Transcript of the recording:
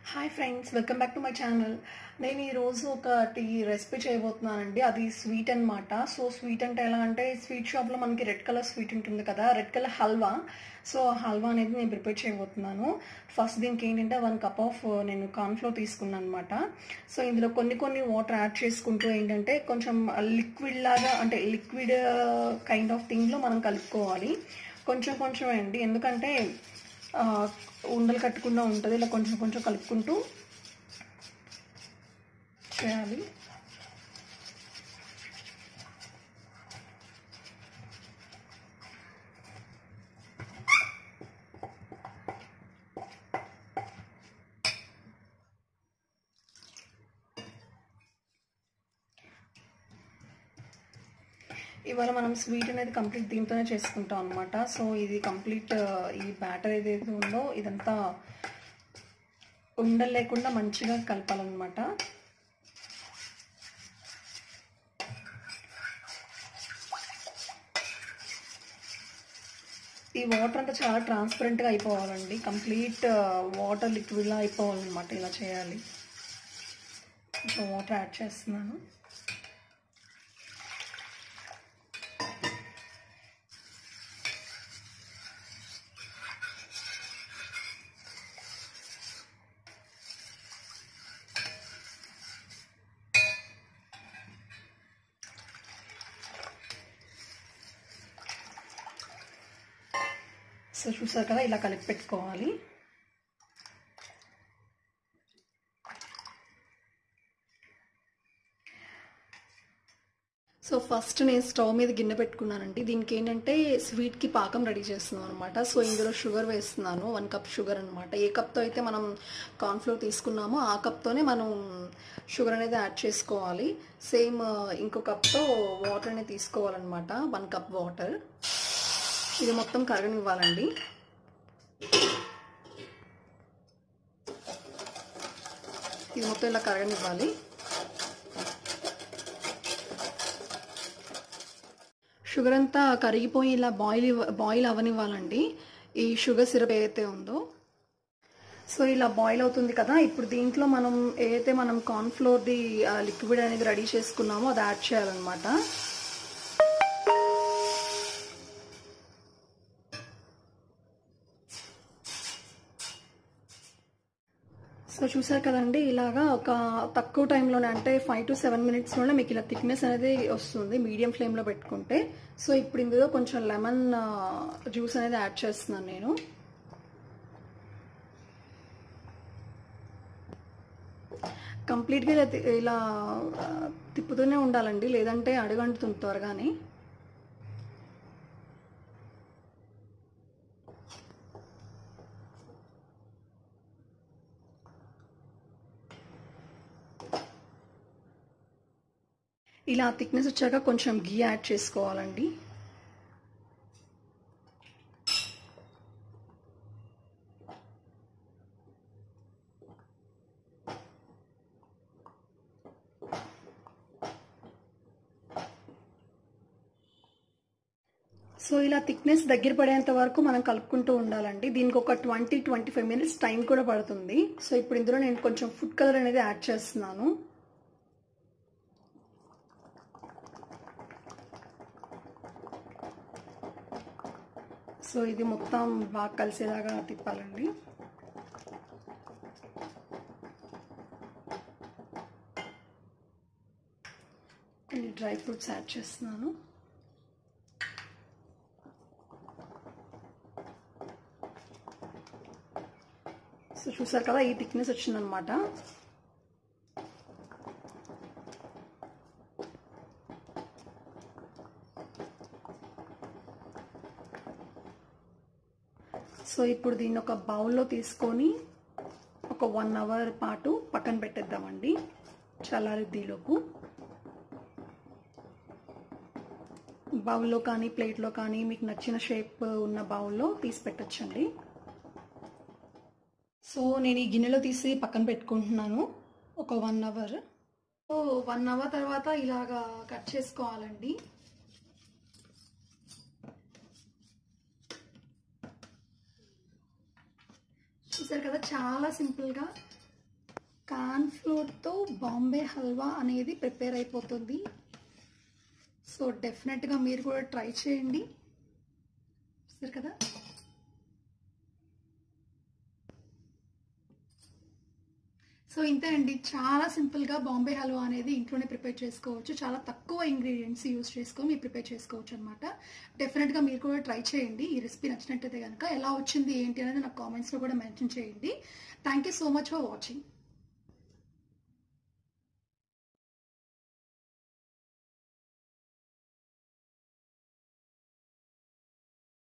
hi friends welcome back to my channel నేను ఈరోజు ఒకటి రెసిపీ చేయబోతున్నానండి అది స్వీట్ అన్నమాట సో స్వీట్ అంటే ఎలా అంటే స్వీట్ షాప్లో మనకి రెడ్ కలర్ స్వీట్ ఉంటుంది కదా red colour halwa so halwa అనేది నేను ప్రిపేర్ చేయబోతున్నాను ఫస్ట్ దీనికి ఏంటంటే వన్ కప్ ఆఫ్ నేను కార్న్ఫ్లోర్ తీసుకున్నాను అనమాట సో ఇందులో కొన్ని కొన్ని వాటర్ యాడ్ చేసుకుంటూ ఏంటంటే కొంచెం లిక్విడ్ లాగా అంటే లిక్విడ్ కైండ్ ఆఫ్ థింగ్లో మనం కలుపుకోవాలి కొంచెం కొంచెం అండి ఎందుకంటే ఆ, ఉండలు కట్టకుండా ఉంటుంది ఇలా కొంచెం కొంచెం కలుపుకుంటూ చేయాలి ఇవాళ మనం స్వీట్ అనేది కంప్లీట్ దీంతోనే చేసుకుంటాం అనమాట సో ఇది కంప్లీట్ ఈ బ్యాటర్ ఏదైతే ఉందో ఇదంతా ఉండలు లేకుండా మంచిగా కలపాలన్నమాట ఈ వాటర్ అంతా చాలా ట్రాన్స్పరెంట్గా అయిపోవాలండి కంప్లీట్ వాటర్ లిక్విడ్లా అయిపోవాలన్నమాట ఇలా చేయాలి సో వాటర్ యాడ్ చేస్తున్నాను సో చూసారు కదా ఇలా కలిపి పెట్టుకోవాలి సో ఫస్ట్ నేను స్టవ్ మీద గిన్నె పెట్టుకున్నానండి దీనికి ఏంటంటే స్వీట్కి పాకం రెడీ చేస్తున్నాను అనమాట సో ఇందులో షుగర్ వేస్తున్నాను వన్ కప్ షుగర్ అనమాట ఏ కప్తో అయితే మనం కార్న్ఫ్లోర్ తీసుకున్నామో ఆ కప్తోనే మనం షుగర్ అనేది యాడ్ చేసుకోవాలి సేమ్ ఇంకో కప్తో వాటర్ అనేది తీసుకోవాలన్నమాట వన్ కప్ వాటర్ ఇది మొత్తం కరగనివ్వాలండి ఇది మొత్తం ఇలా కరగనివ్వాలి షుగర్ అంతా కరిగిపోయి ఇలా బాయిల్ బాయిల్ అవ్వనివ్వాలండి ఈ షుగర్ సిరప్ ఏదైతే ఉందో సో ఇలా బాయిల్ అవుతుంది కదా ఇప్పుడు దీంట్లో మనం ఏదైతే మనం కార్న్ఫ్లోర్ది లిక్విడ్ అనేది రెడీ చేసుకున్నామో అది యాడ్ చేయాలన్నమాట సో చూసారు కదండి ఇలాగా ఒక తక్కువ టైంలోనే అంటే ఫైవ్ టు సెవెన్ మినిట్స్లోనే మీకు ఇలా థిక్నెస్ అనేది వస్తుంది మీడియం ఫ్లేమ్లో పెట్టుకుంటే సో ఇప్పుడు ఇందులో కొంచెం లెమన్ జ్యూస్ అనేది యాడ్ చేస్తున్నాను నేను కంప్లీట్గా ఇలా ఇలా తిప్పుతూనే ఉండాలండి లేదంటే అడుగంటుతుంది త్వరగానే ఇలా థిక్నెస్ వచ్చాక కొంచెం గీ యాడ్ చేసుకోవాలండి సో ఇలా థిక్నెస్ దగ్గర పడేంత వరకు మనం కలుపుకుంటూ ఉండాలండి దీనికి ఒక twenty twenty five minutes time కూడా పడుతుంది సో ఇప్పుడు ఇందులో నేను కొంచెం ఫుడ్ కలర్ అనేది యాడ్ చేస్తున్నాను సో ఇది మొత్తం బాగా కలిసేలాగా తిప్పాలండి కొన్ని డ్రై ఫ్రూట్స్ యాడ్ చేస్తున్నాను సో చూసారు కదా ఈ థిక్నెస్ వచ్చిందనమాట సో ఇప్పుడు దీన్ని ఒక బౌల్లో తీసుకొని ఒక వన్ అవర్ పాటు పక్కన పెట్టేద్దామండి చల్లారిద్దీలోపు బౌల్లో కానీ ప్లేట్లో కానీ మీకు నచ్చిన షేప్ ఉన్న బౌల్లో తీసి పెట్టచ్చండి సో నేను ఈ గిన్నెలో తీసి పక్కన పెట్టుకుంటున్నాను ఒక one hour so one hour తర్వాత ఇలాగా కట్ చేసుకోవాలండి చూసారు కదా చాలా సింపుల్గా పాన్ ఫ్లోర్తో బాంబే హల్వా అనేది ప్రిపేర్ అయిపోతుంది సో డెఫినెట్గా మీరు కూడా ట్రై చేయండి సరే కదా సో ఇంతే అండి చాలా సింపుల్గా బాంబే హల్వా అనేది ఇంట్లోనే ప్రిపేర్ చేసుకోవచ్చు చాలా తక్కువ ఇంగ్రీడియంట్స్ యూస్ చేసుకొని మీరు ప్రిపేర్ చేసుకోవచ్చు అనమాట డెఫినెట్గా మీరు కూడా ట్రై చేయండి ఈ రెసిపీ నచ్చినట్టయితే కనుక ఎలా వచ్చింది ఏంటి అనేది నాకు కామెంట్స్లో కూడా మెన్షన్ చేయండి thank you so much for watching